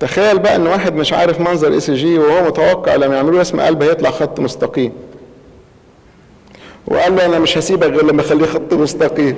تخيل بقى ان واحد مش عارف منظر اي سي جي وهو متوقع لما يعملوا رسم قلب هيطلع خط مستقيم وقال له انا مش هسيبك غير لما اخليه خط مستقيم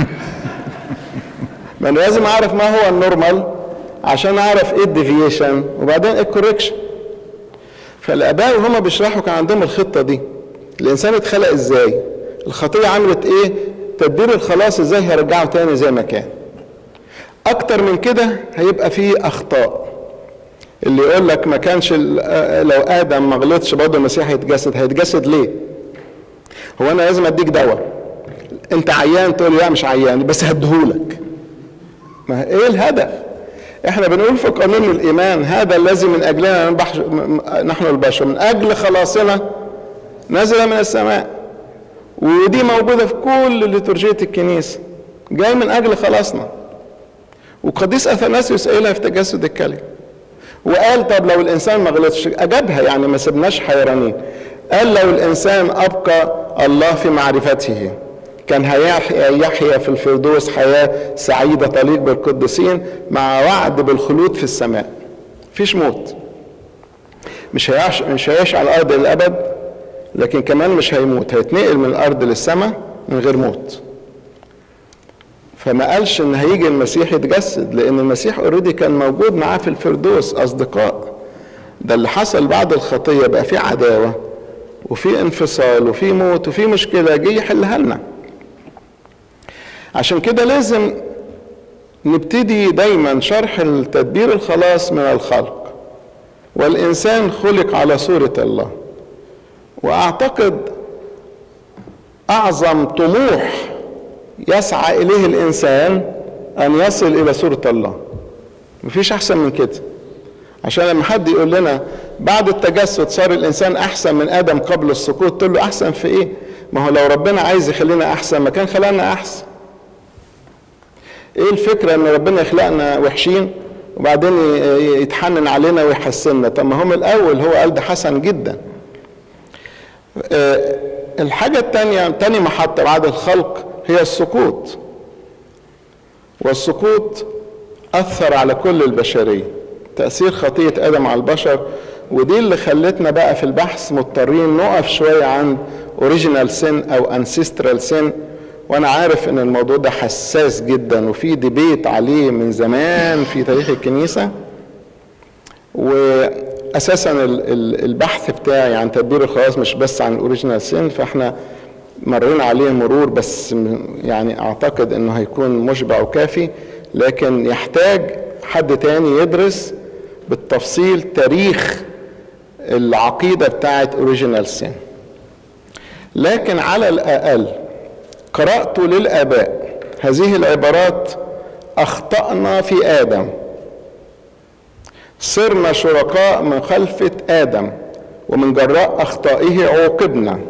ما انا لازم اعرف ما هو النورمال عشان اعرف ايه الديفيشن وبعدين ايه الكوريكشن فالاباء وهم بيشرحوا كان عندهم الخطه دي الانسان اتخلق ازاي الخطيه عملت ايه تدبير الخلاص ازاي هيرجعه تاني زي ما كان اكتر من كده هيبقى فيه اخطاء اللي يقول لك ما كانش لو ادم ما غلطش برضه المسيح هيتجسد هيتجسد ليه هو انا لازم اديك دواء انت عيان تقول لي لا مش عيان بس هديهولك ما ايه الهدف احنا بنقول في قانون الايمان هذا الذي من اجلنا نحن البشر من اجل خلاصنا نزل من السماء ودي موجوده في كل ليتورجيه الكنيسه جاي من اجل خلاصنا وقديس اثناسيوس قايلها في تجسد الكلمه وقال طب لو الانسان ما غلطش اجابها يعني ما سبناش حيرانين قال لو الانسان ابقى الله في معرفته كان هيحيا يحيا في الفردوس حياه سعيده تليق بالقديسين مع وعد بالخلود في السماء فيش موت مش هيعش مش هيعيش على الارض للابد لكن كمان مش هيموت هيتنقل من الارض للسماء من غير موت فما قالش ان هيجي المسيح يتجسد لان المسيح اوريدي كان موجود معاه في الفردوس اصدقاء ده اللي حصل بعد الخطيه بقى في عداوه وفي انفصال وفي موت وفي مشكله جه يحلها لنا عشان كده لازم نبتدي دايما شرح التدبير الخلاص من الخلق والانسان خلق على صوره الله واعتقد اعظم طموح يسعى اليه الانسان ان يصل الى صوره الله مفيش احسن من كده عشان لما حد يقول لنا بعد التجسد صار الانسان احسن من ادم قبل السقوط تقول له احسن في ايه ما هو لو ربنا عايز يخلينا احسن ما كان خلقنا احسن ايه الفكره ان ربنا يخلقنا وحشين وبعدين يتحنن علينا ويحسننا طب ما هو من الاول هو قال ده حسن جدا الحاجة التانية تاني محطة بعد الخلق هي السقوط والسقوط أثر على كل البشرية تأثير خطية آدم على البشر ودي اللي خلتنا بقى في البحث مضطرين نقف شوية عن اوريجينال سن أو انسيسترال سن وأنا عارف إن الموضوع ده حساس جدا وفي ديبيت عليه من زمان في تاريخ الكنيسة وأساسا البحث بتاعي عن تدبير الخلاص مش بس عن الاوريجينال سن فاحنا مرينا عليه مرور بس يعني اعتقد انه هيكون مشبع وكافي لكن يحتاج حد تاني يدرس بالتفصيل تاريخ العقيده بتاعت اوريجينال سين لكن على الاقل قرات للاباء هذه العبارات اخطانا في ادم صرنا شركاء من خلفه ادم ومن جراء اخطائه عوقبنا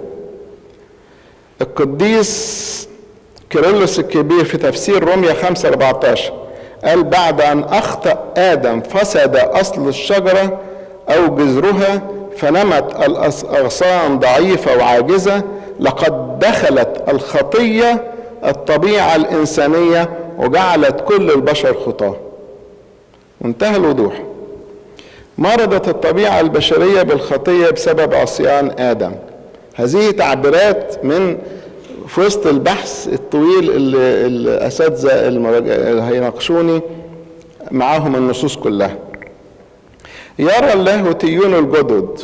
القديس كيرلس الكبير في تفسير روميا 5 14 قال بعد أن أخطأ آدم فسد أصل الشجرة أو جذرها فنمت الأغصان ضعيفة وعاجزة لقد دخلت الخطية الطبيعة الإنسانية وجعلت كل البشر خطاة منتهى الوضوح مرضت الطبيعة البشرية بالخطية بسبب عصيان آدم هذه تعبيرات من في وسط البحث الطويل اللي الاساتذه اللي هيناقشوني معاهم النصوص كلها يرى اللاهوتيون الجدد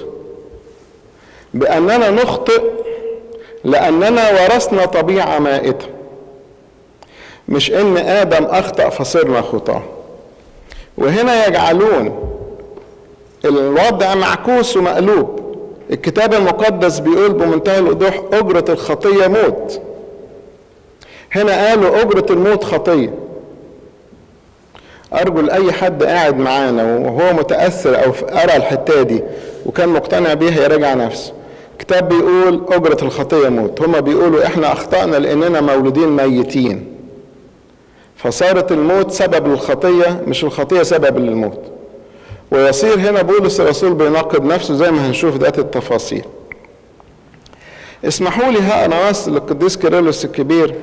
باننا نخطئ لاننا ورثنا طبيعه مائته مش ان ادم اخطا فصرنا خطاه وهنا يجعلون الوضع معكوس ومقلوب الكتاب المقدس بيقول بمنتهى الوضوح أجرة الخطية موت هنا قالوا أجرة الموت خطية أرجو لأي حد قاعد معانا وهو متأثر أو قرأ الحتة دي وكان مقتنع بيها يراجع نفسه الكتاب بيقول أجرة الخطية موت هما بيقولوا إحنا أخطأنا لأننا مولودين ميتين فصارت الموت سبب للخطية مش الخطية سبب للموت ويصير هنا بولس الرسول بيناقض نفسه زي ما هنشوف دقات التفاصيل اسمحوا لي ها انا واصل للقديس كيرلس الكبير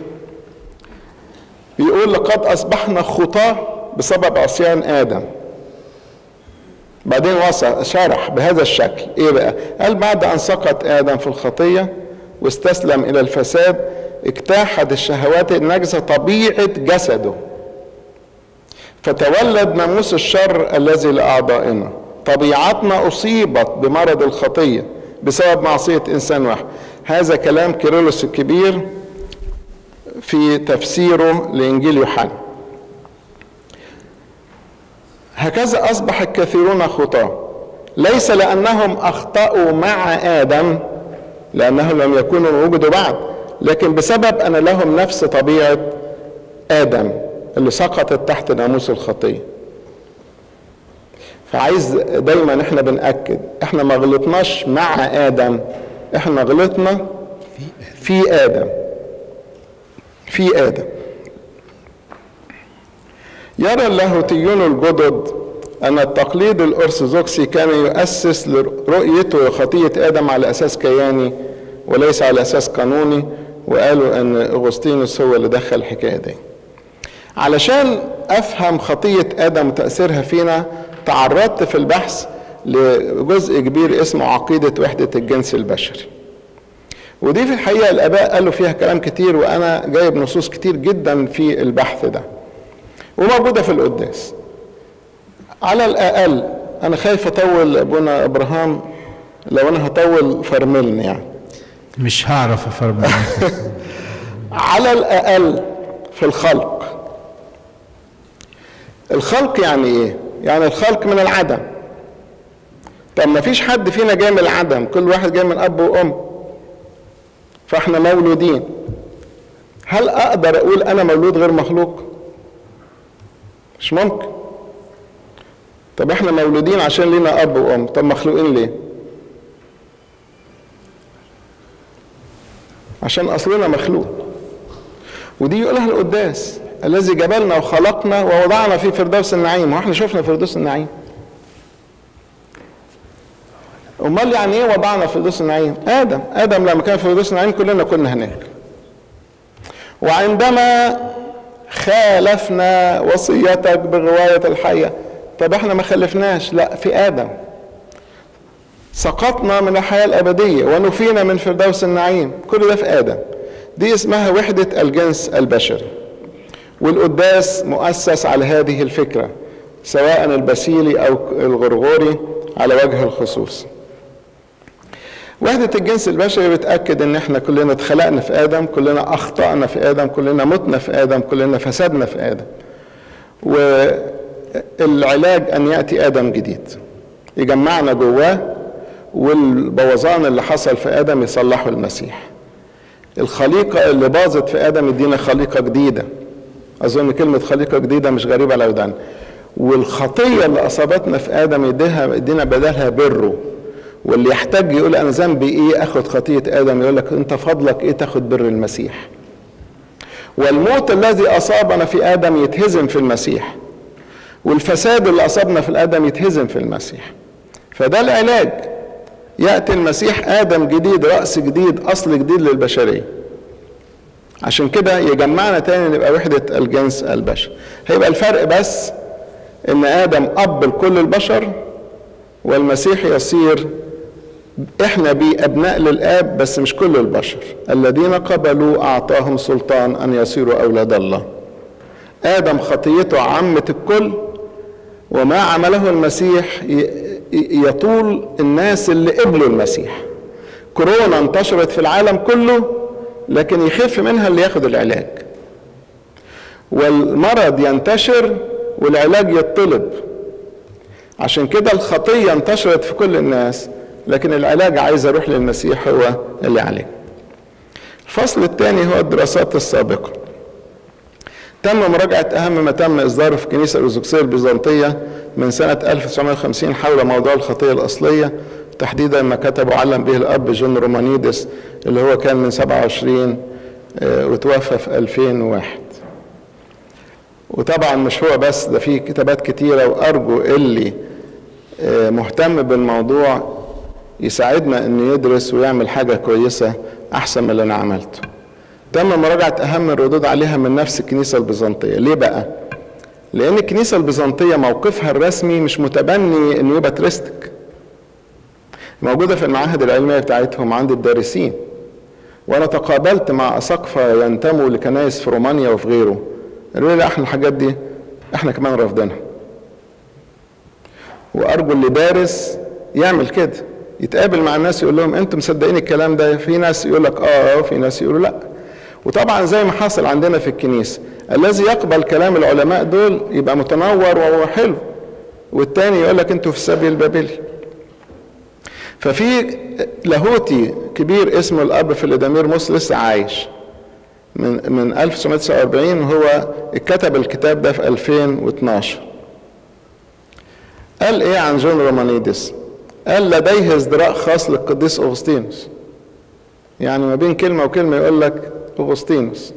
بيقول لقد اصبحنا خطاه بسبب عصيان ادم بعدين وصل شرح بهذا الشكل ايه بقى قال بعد ان سقط ادم في الخطيه واستسلم الى الفساد اجتاحت الشهوات النجسه طبيعه جسده فتولد ناموس الشر الذي لاعضائنا طبيعتنا اصيبت بمرض الخطيه بسبب معصيه انسان واحد هذا كلام كيرلس الكبير في تفسيره لانجيل يوحنا هكذا اصبح الكثيرون خطاه ليس لانهم اخطاوا مع ادم لانهم لم يكونوا وجدوا بعد لكن بسبب ان لهم نفس طبيعه ادم اللي سقطت تحت ناموس الخطيه فعايز دايما احنا بنأكد احنا ما غلطناش مع ادم احنا غلطنا في ادم في ادم يرى اللاهوتيون الجدد ان التقليد الارثوذكسي كان يؤسس لرؤيته خطيه ادم على اساس كياني وليس على اساس قانوني وقالوا ان اغسطينوس هو اللي دخل الحكايه دي علشان افهم خطيه ادم وتاثيرها فينا تعرضت في البحث لجزء كبير اسمه عقيده وحده الجنس البشري ودي في الحقيقه الاباء قالوا فيها كلام كتير وانا جايب نصوص كتير جدا في البحث ده وموجوده في القداس على الاقل انا خايف اطول ابونا ابراهام لو انا هطول فرملني يعني مش هعرف افرمل على الاقل في الخلق الخلق يعني ايه يعني الخلق من العدم طب ما فيش حد فينا جاي من العدم كل واحد جاي من اب وام فاحنا مولودين هل اقدر اقول انا مولود غير مخلوق مش ممكن طب احنا مولودين عشان لينا اب وام طب مخلوقين ليه عشان اصلنا مخلوق ودي يقولها القداس الذي جبلنا وخلقنا ووضعنا في فردوس النعيم واحنا شفنا فردوس النعيم امال يعني ايه وضعنا في فردوس النعيم ادم ادم لما كان في فردوس النعيم كلنا كنا هناك وعندما خالفنا وصيتك بغواية الحية طب احنا ما خلفناش لا في آدم سقطنا من الحياة الأبدية ونفينا من فردوس النعيم كل ده في آدم دي اسمها وحدة الجنس البشري والقداس مؤسس على هذه الفكرة سواء البسيلي أو الغرغوري على وجه الخصوص وحدة الجنس البشري بتأكد ان احنا كلنا اتخلقنا في آدم كلنا أخطأنا في آدم كلنا متنا في آدم كلنا فسدنا في آدم والعلاج أن يأتي آدم جديد يجمعنا جواه والبوظان اللي حصل في آدم يصلحه المسيح الخليقة اللي باظت في آدم يدينا خليقة جديدة أظن كلمة خليقة جديدة مش غريبة على ودان والخطية اللي أصابتنا في آدم يديها يدينا بدلها بره واللي يحتاج يقول انا ذنبي ايه اخد خطيه ادم يقول لك انت فضلك ايه تاخد بر المسيح والموت الذي اصابنا في ادم يتهزم في المسيح والفساد اللي اصابنا في الادم يتهزم في المسيح فده العلاج ياتي المسيح ادم جديد راس جديد اصل جديد للبشريه عشان كده يجمعنا تاني نبقى وحده الجنس البشر هيبقى الفرق بس ان ادم اب لكل البشر والمسيح يصير احنا بيه ابناء للاب بس مش كل البشر الذين قبلوا اعطاهم سلطان ان يصيروا اولاد الله ادم خطيته عمت الكل وما عمله المسيح يطول الناس اللي قبلوا المسيح كورونا انتشرت في العالم كله لكن يخف منها اللي ياخد العلاج والمرض ينتشر والعلاج يطلب عشان كده الخطية انتشرت في كل الناس لكن العلاج عايز اروح للمسيح هو اللي عليه الفصل الثاني هو الدراسات السابقة تم مراجعة أهم ما تم إصداره في الكنيسة الأرثوذكسية البيزنطية من سنة 1950 حول موضوع الخطية الأصلية تحديدا ما كتبه علم به الأب جون رومانيدس اللي هو كان من 27 وتوفى في 2001 وطبعا مش هو بس ده في كتابات كتيرة وأرجو اللي مهتم بالموضوع يساعدنا انه يدرس ويعمل حاجة كويسة أحسن من اللي أنا عملته تم مراجعة أهم الردود عليها من نفس الكنيسة البيزنطية ليه بقى؟ لان الكنيسه البيزنطيه موقفها الرسمي مش متبني انه يبقى تريستك موجوده في المعاهد العلميه بتاعتهم عند الدارسين وانا تقابلت مع اساقفه ينتموا لكنائس في رومانيا وفي غيره قالوا لي لا احنا الحاجات دي احنا كمان رافضينها وارجو اللي دارس يعمل كده يتقابل مع الناس يقول لهم انتم مصدقين الكلام ده في ناس يقول لك اه وفي ناس يقولوا لا وطبعا زي ما حصل عندنا في الكنيسه الذي يقبل كلام العلماء دول يبقى متنور وهو حلو والتاني يقول لك انتوا في السبي البابلي ففي لاهوتي كبير اسمه الاب فيلاديمير موس لسه عايش من من 1949 وهو اتكتب الكتاب ده في 2012 قال ايه عن جون رومانيدس قال لديه ازدراء خاص للقديس اغسطينوس يعني ما بين كلمه وكلمه يقول لك اغسطينوس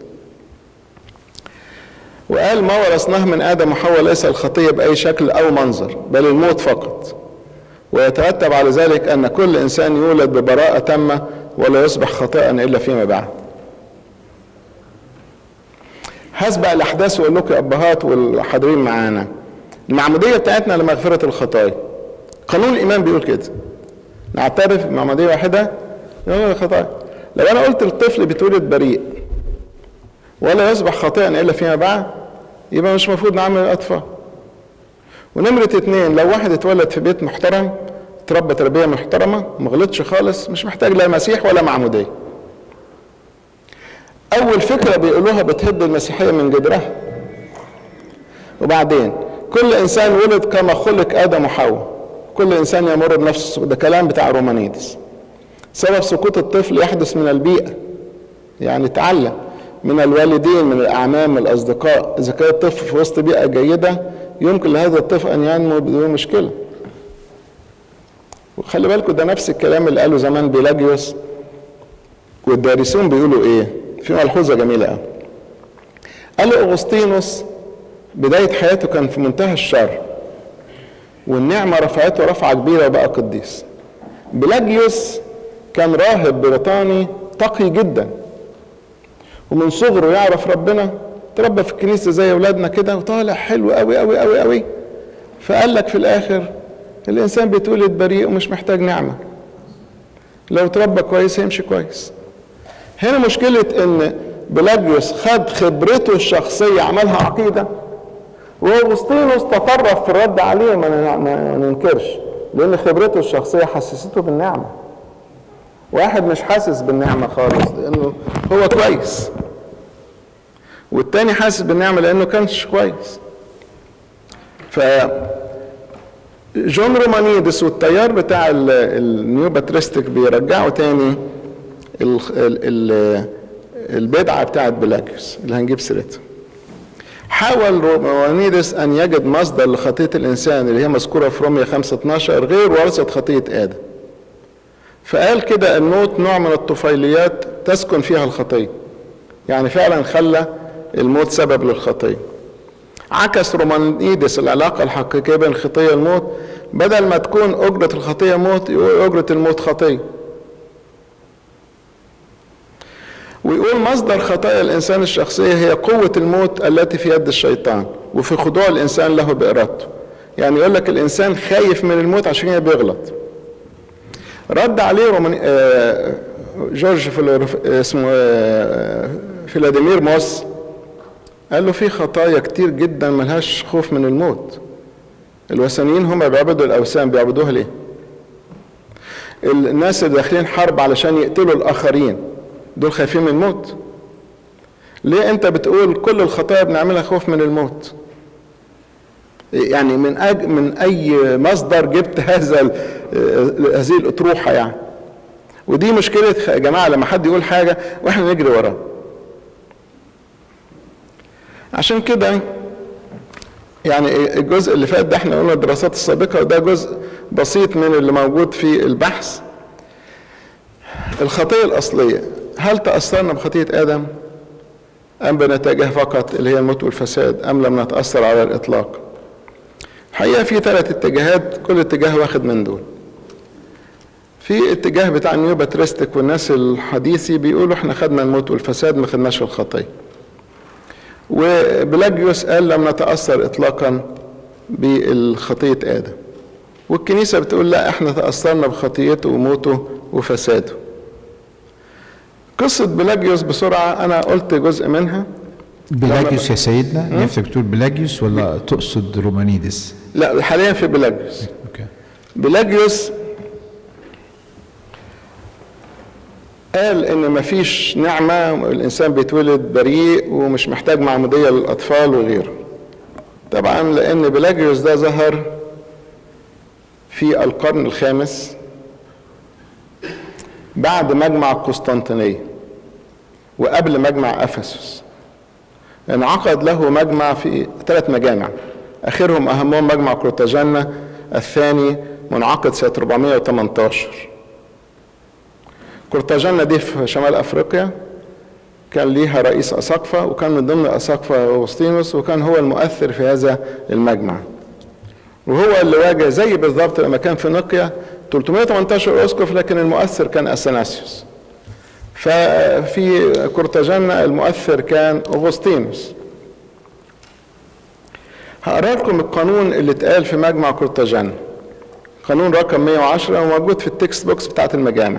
وقال ما ورثناه من ادم وحواء ليس الخطيه باي شكل او منظر بل الموت فقط ويترتب على ذلك ان كل انسان يولد ببراءه تامه ولا يصبح خطيئا الا فيما بعد هسبق الاحداث واقول لكم يا ابهات والحاضرين معانا المعموديه بتاعتنا لمغفره الخطايا قانون الايمان بيقول كده نعترف بمعموديه واحده يغفر الخطايا لو انا قلت الطفل بيتولد بريء ولا يصبح خاطئا الا فيما بعد يبقى مش المفروض نعمل الاطفال ونمرة اتنين لو واحد اتولد في بيت محترم اتربى تربية محترمة ما غلطش خالص مش محتاج لا مسيح ولا معمودية أول فكرة بيقولوها بتهد المسيحية من جدرها وبعدين كل إنسان ولد كما خلق آدم وحواء كل إنسان يمر بنفس ده كلام بتاع رومانيدس سبب سقوط الطفل يحدث من البيئة يعني تعلم من الوالدين من الأعمام من الأصدقاء إذا كان الطفل في وسط بيئة جيدة يمكن لهذا الطفل أن ينمو بدون مشكلة وخلي بالكم ده نفس الكلام اللي قاله زمان بيلاجيوس والدارسون بيقولوا ايه في ملحوظه جميله قوي قال اغسطينوس بدايه حياته كان في منتهى الشر والنعمه رفعته رفعه كبيره وبقى قديس بلاجيوس كان راهب بريطاني تقي جدا ومن صغره يعرف ربنا تربى في الكنيسه زي اولادنا كده وطالع حلو قوي قوي قوي قوي فقال لك في الاخر الانسان بيتولد بريء ومش محتاج نعمه لو تربى كويس هيمشي كويس هنا مشكله ان بلاجيوس خد خبرته الشخصيه عملها عقيده واغسطينوس تطرف في الرد عليه ما ما ننكرش لان خبرته الشخصيه حسسته بالنعمه واحد مش حاسس بالنعمه خالص لانه هو كويس والتاني حاسس بالنعمه لانه كانش كويس ف جون رومانيدس والتيار بتاع النيو باتريستيك بيرجعوا تاني ال ال البدعه بتاعت بلاكيوس اللي هنجيب سيرتها حاول رومانيدس ان يجد مصدر لخطيه الانسان اللي هي مذكوره في رومية 5 12 غير ورثه خطيه ادم فقال كده الموت نوع من الطفيليات تسكن فيها الخطيه يعني فعلا خلى الموت سبب للخطيه عكس رومانيدس العلاقة الحقيقية بين الخطية والموت بدل ما تكون أجرة الخطية موت يقول أجرة الموت خطية ويقول مصدر خطايا الإنسان الشخصية هي قوة الموت التي في يد الشيطان وفي خضوع الإنسان له بإرادته يعني يقول لك الإنسان خايف من الموت عشان كده بيغلط رد عليه روماني آه جورج فلورف... اسمه آه فيلاديمير موس قال له في خطايا كتير جدا ملهاش خوف من الموت الوثنيين هم بيعبدوا الاوثان بيعبدوها ليه الناس اللي داخلين حرب علشان يقتلوا الاخرين دول خايفين من الموت ليه انت بتقول كل الخطايا بنعملها خوف من الموت يعني من أج من اي مصدر جبت هذا هذه الاطروحه يعني ودي مشكله يا جماعه لما حد يقول حاجه واحنا نجري وراه عشان كده يعني الجزء اللي فات ده احنا قلنا الدراسات السابقة وده جزء بسيط من اللي موجود في البحث الخطية الأصلية هل تأثرنا بخطية آدم أم بنتائجها فقط اللي هي الموت والفساد أم لم نتأثر على الإطلاق الحقيقة في ثلاث اتجاهات كل اتجاه واخد من دول في اتجاه بتاع النيو باتريستيك والناس الحديثي بيقولوا احنا خدنا الموت والفساد ما خدناش الخطيه وبلاجيوس قال لم نتأثر إطلاقا بالخطية آدم والكنيسة بتقول لا احنا تأثرنا بخطيته وموته وفساده قصة بلاجيوس بسرعة أنا قلت جزء منها بلاجيوس يا سيدنا نفسك تقول بلاجيوس ولا تقصد رومانيدس لا حاليا في بلاجيوس اوكي بلاجيوس قال ان مفيش نعمة الانسان بيتولد بريء ومش محتاج معمودية للاطفال وغيره طبعا لان بلاجيوس ده ظهر في القرن الخامس بعد مجمع القسطنطينية وقبل مجمع افسس انعقد له مجمع في ثلاث مجامع اخرهم اهمهم مجمع كورتاجانا الثاني منعقد سنة 418 كورتاجانا دي في شمال افريقيا كان ليها رئيس اساقفة وكان من ضمن اساقفة اغسطينوس وكان هو المؤثر في هذا المجمع وهو اللي واجه زي بالضبط لما كان في نقيا 318 اسقف لكن المؤثر كان اثناسيوس ففي كورتاجانا المؤثر كان اغسطينوس هقرا لكم القانون اللي اتقال في مجمع كورتاجانا قانون رقم 110 وموجود في التكست بوكس بتاعت المجامع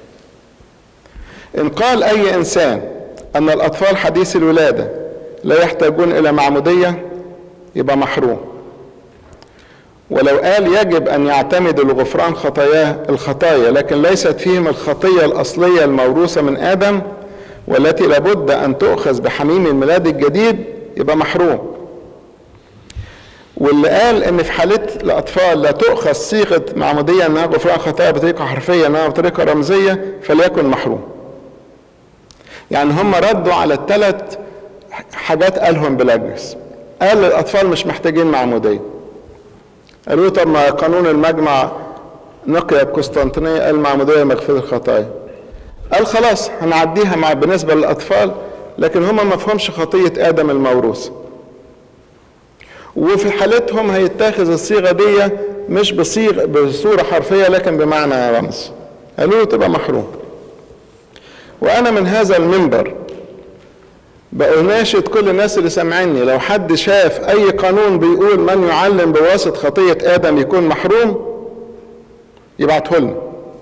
إن قال أي إنسان أن الأطفال حديث الولادة لا يحتاجون إلى معمودية يبقى محروم ولو قال يجب أن يعتمدوا لغفران خطاياه الخطايا لكن ليست فيهم الخطية الأصلية الموروثة من آدم والتي لابد أن تؤخذ بحميم الميلاد الجديد يبقى محروم واللي قال ان في حالة الاطفال لا تؤخذ صيغة معمودية انها غفران خطايا بطريقة حرفية انها بطريقة رمزية فليكن محروم يعني هم ردوا على الثلاث حاجات قالهم بلاجرس قال الاطفال مش محتاجين معمودية قالوا له طب ما قانون المجمع نقي القسطنطينية قال معمودية مغفرة الخطايا قال خلاص هنعديها مع بالنسبة للاطفال لكن هم ما فهمش خطية ادم الموروثة وفي حالتهم هيتاخذ الصيغة دي مش بصيغ بصورة حرفية لكن بمعنى رمز قالوا له تبقى محروم وأنا من هذا المنبر بأناشد كل الناس اللي سامعيني لو حد شاف أي قانون بيقول من يعلم بواسطة خطية آدم يكون محروم يبعته لنا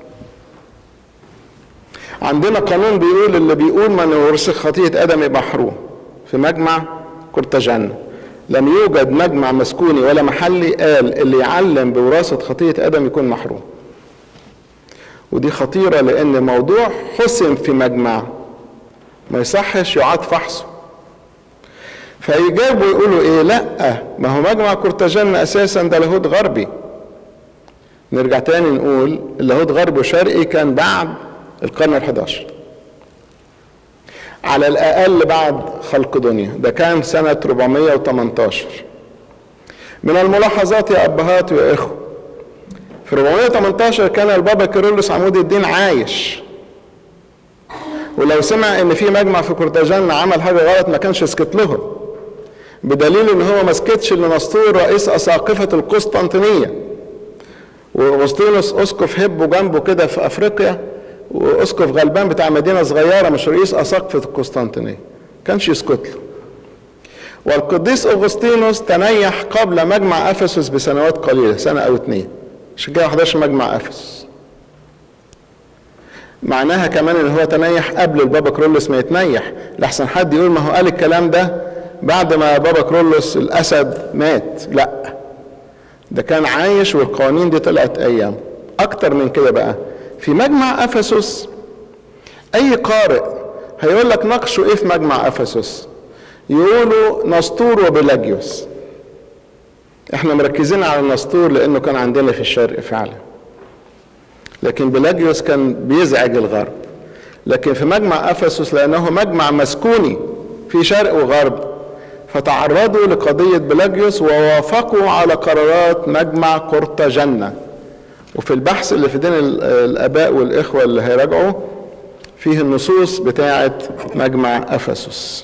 عندنا قانون بيقول اللي بيقول من يورث خطية آدم يبقى محروم في مجمع كرتجان لم يوجد مجمع مسكوني ولا محلي قال اللي يعلم بوراثة خطية آدم يكون محروم ودي خطيرة لأن موضوع حسم في مجمع ما يصحش يعاد فحصه فيجابوا يقولوا ايه لا ما هو مجمع كورتاجان اساسا ده لاهوت غربي نرجع تاني نقول اللاهوت غربي وشرقي كان بعد القرن ال11 على الأقل بعد خلق دنيا ده كان سنة 418 من الملاحظات يا أبهات ويا إخوة في 418 كان البابا كيرلس عمود الدين عايش ولو سمع ان في مجمع في كورتاجان عمل حاجه غلط ما كانش سكت لهم بدليل ان هو ما سكتش لنسطور رئيس اساقفه القسطنطينيه واغسطينوس اسقف هبه جنبه كده في افريقيا واسقف غلبان بتاع مدينه صغيره مش رئيس اساقفه القسطنطينيه كانش يسكت له والقديس اغسطينوس تنيح قبل مجمع افسس بسنوات قليله سنه او اتنين عشان كده ما حضرش مجمع افسس معناها كمان ان هو تنيح قبل البابا كرولوس ما يتنيح لحسن حد يقول ما هو قال الكلام ده بعد ما بابا كرولوس الاسد مات لا ده كان عايش والقوانين دي طلعت ايام اكتر من كده بقى في مجمع افسس اي قارئ هيقول لك ناقشوا ايه في مجمع افسس يقولوا نسطور وبلاجيوس احنا مركزين على النسطور لانه كان عندنا في الشرق فعلا لكن بلاجيوس كان بيزعج الغرب لكن في مجمع افسس لانه مجمع مسكوني في شرق وغرب فتعرضوا لقضية بلاجيوس ووافقوا على قرارات مجمع قرطاجنة وفي البحث اللي في دين الآباء والإخوة اللي هيراجعوا فيه النصوص بتاعة مجمع أفسس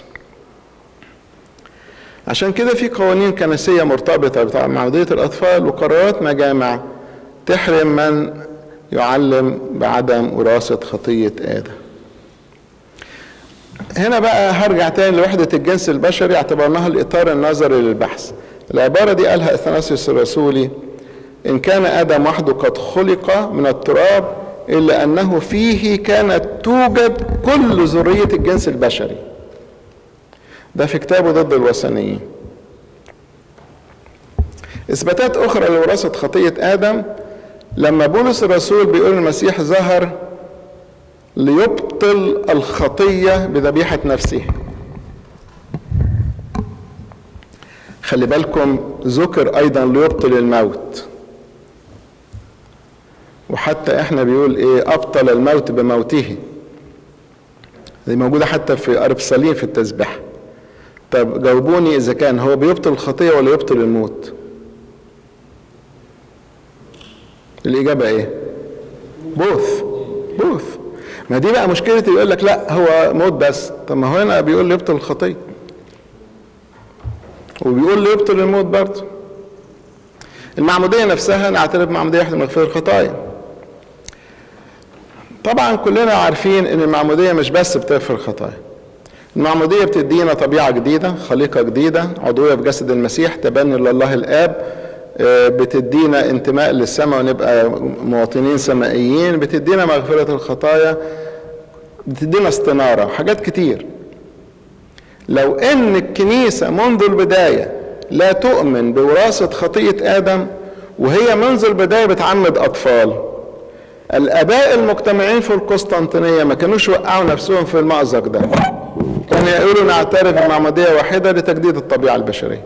عشان كده في قوانين كنسية مرتبطة بتاع معمودية الأطفال وقرارات مجامع تحرم من يعلم بعدم وراثة خطية آدم هنا بقى هرجع تاني لوحدة الجنس البشري اعتبرناها الإطار النظري للبحث العبارة دي قالها اثناسيوس الرسولي إن كان آدم وحده قد خلق من التراب إلا أنه فيه كانت توجد كل ذرية الجنس البشري ده في كتابه ضد الوثنيين إثباتات أخرى لوراثة خطية آدم لما بولس الرسول بيقول المسيح ظهر ليبطل الخطية بذبيحة نفسه خلي بالكم ذكر أيضا ليبطل الموت وحتى احنا بيقول ايه ابطل الموت بموته دي موجوده حتى في اربسالين في التسبيح طب جاوبوني اذا كان هو بيبطل الخطيه ولا يبطل الموت الاجابه ايه بوث بوث ما دي بقى مشكلة يقول لك لا هو موت بس طب ما هو هنا بيقول لي يبطل الخطية وبيقول لي يبطل الموت برضه المعمودية نفسها نعترف بمعمودية واحدة من مغفرة الخطايا طبعا كلنا عارفين ان المعمودية مش بس بتغفر الخطايا المعمودية بتدينا طبيعة جديدة خليقة جديدة عضوية بجسد المسيح تبني لله الآب بتدينا انتماء للسماء ونبقى مواطنين سمائيين بتدينا مغفرة الخطايا بتدينا استنارة حاجات كتير لو ان الكنيسة منذ البداية لا تؤمن بوراثة خطية آدم وهي منذ البداية بتعمد أطفال الآباء المجتمعين في القسطنطينية ما كانوش وقعوا نفسهم في المأزق ده كانوا يقولوا نعترف بمعمودية واحدة لتجديد الطبيعة البشرية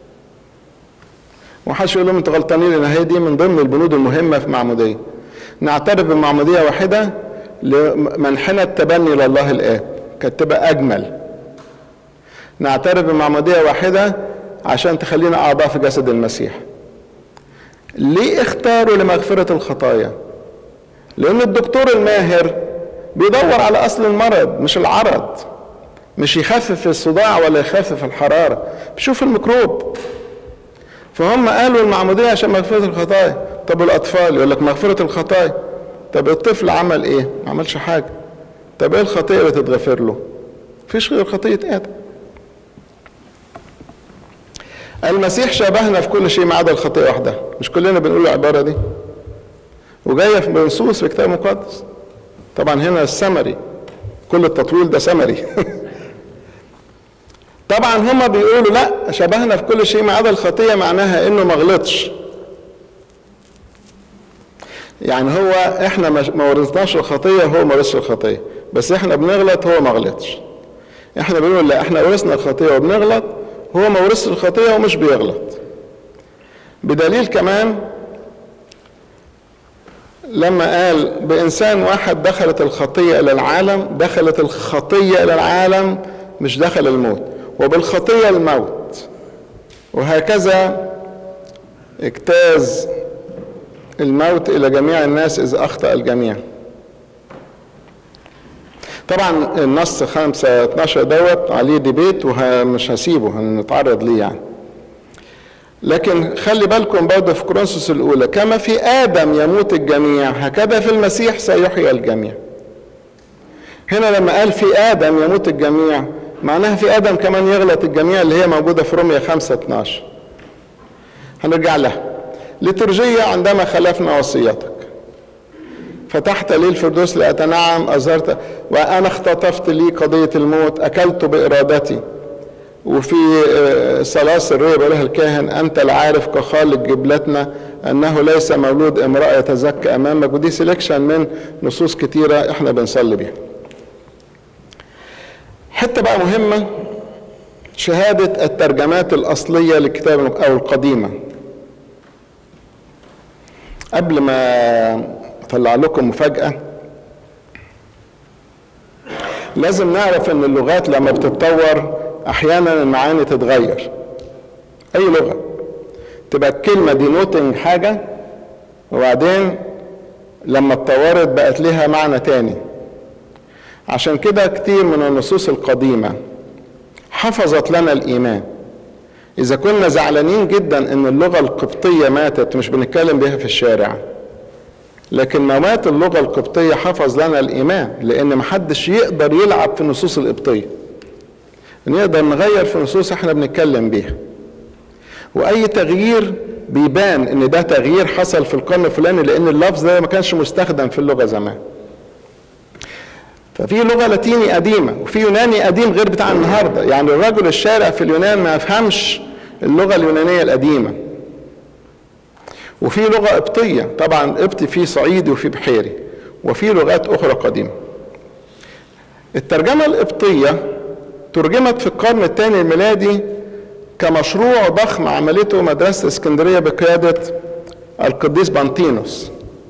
ومحدش يقول لهم انتوا غلطانين لان هي دي من ضمن البنود المهمه في المعموديه نعترف بمعموديه واحده لمنحنى التبني لله الاب كانت تبقى اجمل نعترف بمعموديه واحده عشان تخلينا اعضاء في جسد المسيح ليه اختاروا لمغفره الخطايا لان الدكتور الماهر بيدور على اصل المرض مش العرض مش يخفف الصداع ولا يخفف الحراره بيشوف الميكروب فهم قالوا المعمودية عشان مغفرة الخطايا طب الأطفال يقول لك مغفرة الخطايا طب الطفل عمل إيه؟ ما عملش حاجة طب إيه الخطيئة اللي تتغفر له؟ مفيش غير خطية آدم المسيح شبهنا في كل شيء ما عدا الخطيئة وحدها مش كلنا بنقول العبارة دي وجاية في منصوص في كتاب مقدس طبعا هنا السمري كل التطويل ده سمري طبعا هما بيقولوا لا شبهنا في كل شيء ما عدا الخطيه معناها انه ما غلطش يعني هو احنا ما ورثناش الخطيه هو ما ورثش الخطيه بس احنا بنغلط هو ما غلطش احنا بنقول لا احنا ورثنا الخطيه وبنغلط هو ما ورثش الخطيه ومش بيغلط بدليل كمان لما قال بإنسان واحد دخلت الخطية إلى العالم دخلت الخطية إلى العالم مش دخل الموت وبالخطية الموت وهكذا اجتاز الموت إلى جميع الناس إذا أخطأ الجميع طبعا النص 5 12 دوت عليه ديبيت ومش هسيبه هنتعرض ليه يعني لكن خلي بالكم برضه في كورنثوس الاولى كما في ادم يموت الجميع هكذا في المسيح سيحيى الجميع هنا لما قال في ادم يموت الجميع معناها في ادم كمان يغلط الجميع اللي هي موجوده في روميا 5 12 هنرجع لها لترجية عندما خلفنا وصيتك فتحت لي الفردوس لأتنعم أظهرت وأنا اختطفت لي قضية الموت أكلت بإرادتي وفي صلاة سرية بيقولها الكاهن أنت العارف كخالق جبلتنا أنه ليس مولود امرأة يتزكى أمامك ودي سيلكشن من نصوص كتيرة إحنا بنصلي بيها حتة بقى مهمة شهادة الترجمات الأصلية للكتاب أو القديمة قبل ما أطلع لكم مفاجأة لازم نعرف إن اللغات لما بتتطور أحيانا المعاني تتغير أي لغة تبقى الكلمة دي نوتنج حاجة وبعدين لما اتطورت بقت لها معنى تاني عشان كده كتير من النصوص القديمة حفظت لنا الإيمان إذا كنا زعلانين جدا إن اللغة القبطية ماتت مش بنتكلم بيها في الشارع لكن موات اللغة القبطية حفظ لنا الإيمان لأن محدش يقدر يلعب في النصوص القبطية نقدر نغير في نصوص احنا بنتكلم بيها وأي تغيير بيبان إن ده تغيير حصل في القرن الفلاني لأن اللفظ ده ما كانش مستخدم في اللغة زمان ففي لغة لاتيني قديمة وفي يوناني قديم غير بتاع النهاردة يعني الرجل الشارع في اليونان ما يفهمش اللغة اليونانية القديمة وفي لغة قبطية طبعا قبطي فيه صعيدي وفيه بحيري وفي لغات أخرى قديمة الترجمة القبطية ترجمت في القرن الثاني الميلادي كمشروع ضخم عملته مدرسة اسكندرية بقيادة القديس بانتينوس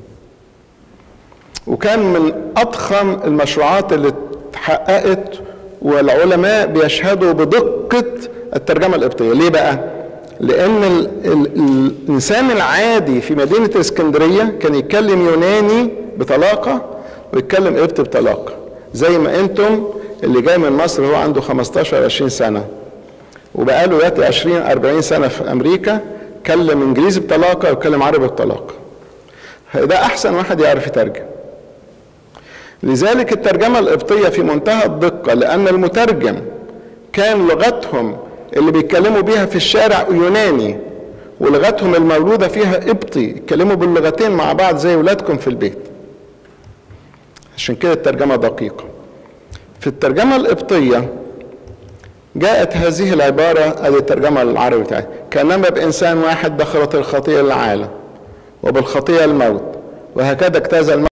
وكان من أضخم المشروعات اللي اتحققت والعلماء بيشهدوا بدقة الترجمة القبطية ليه بقى؟ لأن ال ال الإنسان العادي في مدينة اسكندرية كان يتكلم يوناني بطلاقة ويتكلم قبطي بطلاقة زي ما أنتم اللي جاي من مصر هو عنده 15 20 سنة وبقاله دلوقتي 20 40 سنة في أمريكا كلم إنجليزي بطلاقة ويتكلم عربي بطلاقة ده أحسن واحد يعرف يترجم لذلك الترجمة القبطية في منتهى الدقة لأن المترجم كان لغتهم اللي بيتكلموا بيها في الشارع يوناني ولغتهم المولودة فيها قبطي يتكلموا باللغتين مع بعض زي ولادكم في البيت عشان كده الترجمة دقيقة في الترجمة القبطية جاءت هذه العبارة ادي الترجمة العربي بتاعتها كانما بإنسان واحد دخلت الخطية العالم وبالخطية الموت وهكذا اجتاز الموت